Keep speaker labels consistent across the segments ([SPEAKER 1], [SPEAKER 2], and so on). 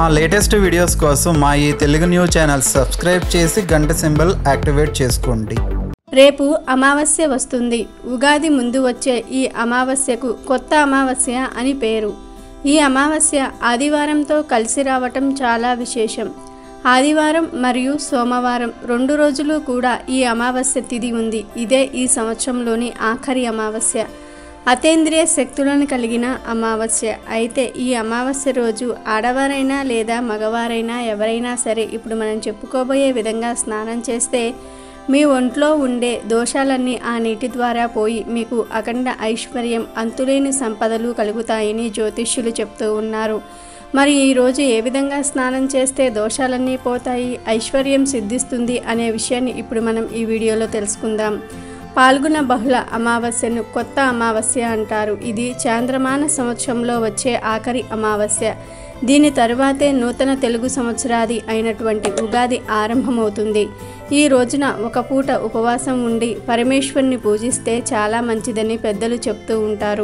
[SPEAKER 1] మా latest videos కోసం మా ఈ తెలుగు న్యూస్ ఛానల్ సబ్స్క్రైబ్ చేసి గంట సింబల్ యాక్టివేట్ చేసుకోండి
[SPEAKER 2] రేపు అమావాస్య వస్తుంది ఉగాది ముందు వచ్చే ఈ అమావాస్యకు కొత్త అమావాస్య అని పేరు ఈ అమావాస్య ఆదివారంతో కలిసి రావటం చాలా విశేషం ఆదివారం మరియు సోమవారం రెండు రోజులు కూడా ఈ అమావాస్య తిథి ఉంది ఇదే ఈ సంవత్సరంలోని ఆఖరి అమావాస్య అతేంద్రియ శక్తులను కలిగిన అమావాస్య అయితే ఈ అమావాస్య రోజు ఆడవారైనా లేదా మగవారైనా ఎవరైనా సరే ఇప్పుడు మనం చెప్పుకోబోయే విధంగా స్నానం చేస్తే మీ ఒంట్లో ఉండే దోషాలన్నీ ఆ నీటి ద్వారా పోయి మీకు అఖండ ఐశ్వర్యం అంతులేని సంపదలు కలుగుతాయని జ్యోతిష్యులు చెప్తూ ఉన్నారు మరి ఈరోజు ఏ విధంగా స్నానం చేస్తే దోషాలన్నీ పోతాయి ఐశ్వర్యం సిద్ధిస్తుంది అనే విషయాన్ని ఇప్పుడు మనం ఈ వీడియోలో తెలుసుకుందాం పాల్గొన బహుళ అమావాస్యను కొత్త అమావాస్య అంటారు ఇది చాంద్రమాన సంవత్సరంలో వచ్చే ఆఖరి అమావాస్య దీని తరువాతే నూతన తెలుగు సంవత్సరాది అయినటువంటి ఉగాది ఆరంభమవుతుంది ఈ రోజున ఒక పూట ఉపవాసం ఉండి పరమేశ్వరుని పూజిస్తే చాలా మంచిదని పెద్దలు చెప్తూ ఉంటారు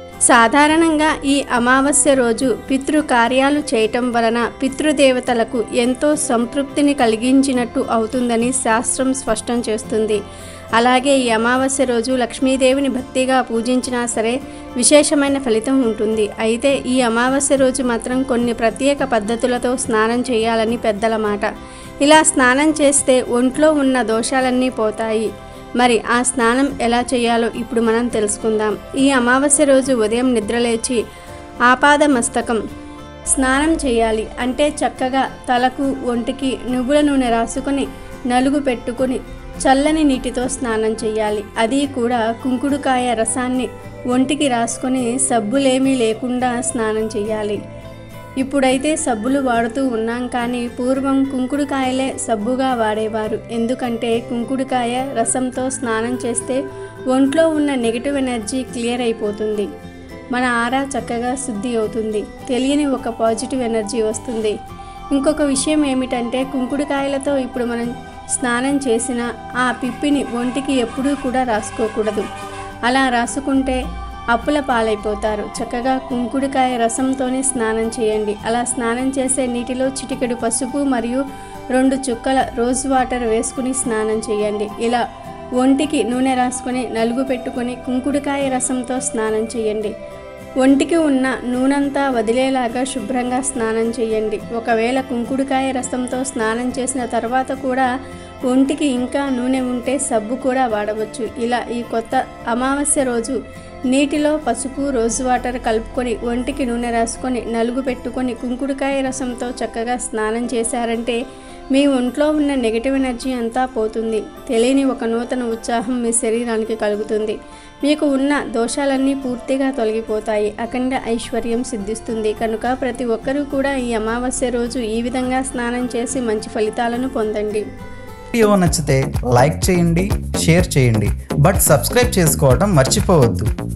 [SPEAKER 2] సాధారణంగా ఈ అమావాస్య రోజు పితృ కార్యాలు చేయటం వలన పితృదేవతలకు ఎంతో సంతృప్తిని కలిగించినట్టు అవుతుందని శాస్త్రం స్పష్టం చేస్తుంది అలాగే ఈ అమావాస్య రోజు లక్ష్మీదేవిని భక్తిగా పూజించినా సరే విశేషమైన ఫలితం ఉంటుంది అయితే ఈ అమావాస్య రోజు మాత్రం కొన్ని ప్రత్యేక పద్ధతులతో స్నానం చేయాలని పెద్దల మాట ఇలా స్నానం చేస్తే ఒంట్లో ఉన్న దోషాలన్నీ పోతాయి మరి ఆ స్నానం ఎలా చేయాలో ఇప్పుడు మనం తెలుసుకుందాం ఈ అమావాస్య రోజు ఉదయం నిద్రలేచి ఆపాద మస్తకం స్నానం చేయాలి అంటే చక్కగా తలకు ఒంటికి నువ్వుల నూనె రాసుకొని నలుగు పెట్టుకొని చల్లని నీటితో స్నానం చేయాలి అది కూడా కుంకుడుకాయ రసాన్ని ఒంటికి రాసుకొని సబ్బులేమీ లేకుండా స్నానం చేయాలి ఇప్పుడైతే సబ్బులు వాడుతూ ఉన్నాం కానీ పూర్వం కుంకుడుకాయలే సబ్బుగా వాడేవారు ఎందుకంటే కుంకుడుకాయ రసంతో స్నానం చేస్తే ఒంట్లో ఉన్న నెగిటివ్ ఎనర్జీ క్లియర్ అయిపోతుంది మన ఆరా చక్కగా శుద్ధి అవుతుంది తెలియని ఒక పాజిటివ్ ఎనర్జీ వస్తుంది ఇంకొక విషయం ఏమిటంటే కుంకుడుకాయలతో ఇప్పుడు మనం స్నానం చేసిన ఆ పిప్పిని ఒంటికి ఎప్పుడూ కూడా రాసుకోకూడదు అలా రాసుకుంటే అప్పుల పాలైపోతారు చక్కగా కుంకుడుకాయ రసంతోనే స్నానం చేయండి అలా స్నానం చేసే నీటిలో చిటికెడు పసుపు మరియు రెండు చుక్కల రోజ్ వాటర్ వేసుకుని స్నానం చేయండి ఇలా ఒంటికి నూనె రాసుకొని నలుగు పెట్టుకొని కుంకుడుకాయ రసంతో స్నానం చేయండి ఒంటికి ఉన్న నూనెంతా వదిలేలాగా శుభ్రంగా స్నానం చేయండి ఒకవేళ కుంకుడుకాయ రసంతో స్నానం చేసిన తర్వాత కూడా ఒంటికి ఇంకా నూనె ఉంటే సబ్బు కూడా వాడవచ్చు ఇలా ఈ కొత్త అమావాస్య రోజు నీటిలో పసుపు రోజ్ వాటర్ కలుపుకొని ఒంటికి నూనె రాసుకొని నలుగు పెట్టుకొని కుంకుడుకాయ రసంతో చక్కగా స్నానం చేశారంటే మీ ఒంట్లో ఉన్న నెగిటివ్ ఎనర్జీ అంతా పోతుంది తెలియని ఒక నూతన ఉత్సాహం మీ శరీరానికి కలుగుతుంది మీకు ఉన్న దోషాలన్నీ పూర్తిగా తొలగిపోతాయి అఖండ ఐశ్వర్యం సిద్ధిస్తుంది కనుక ప్రతి ఒక్కరూ కూడా ఈ అమావాస్య రోజు ఈ విధంగా స్నానం చేసి మంచి ఫలితాలను పొందండి
[SPEAKER 1] వీడియో నచ్చితే లైక్ చేయండి షేర్ చేయండి బట్ సబ్స్క్రైబ్ చేసుకోవడం మర్చిపోవద్దు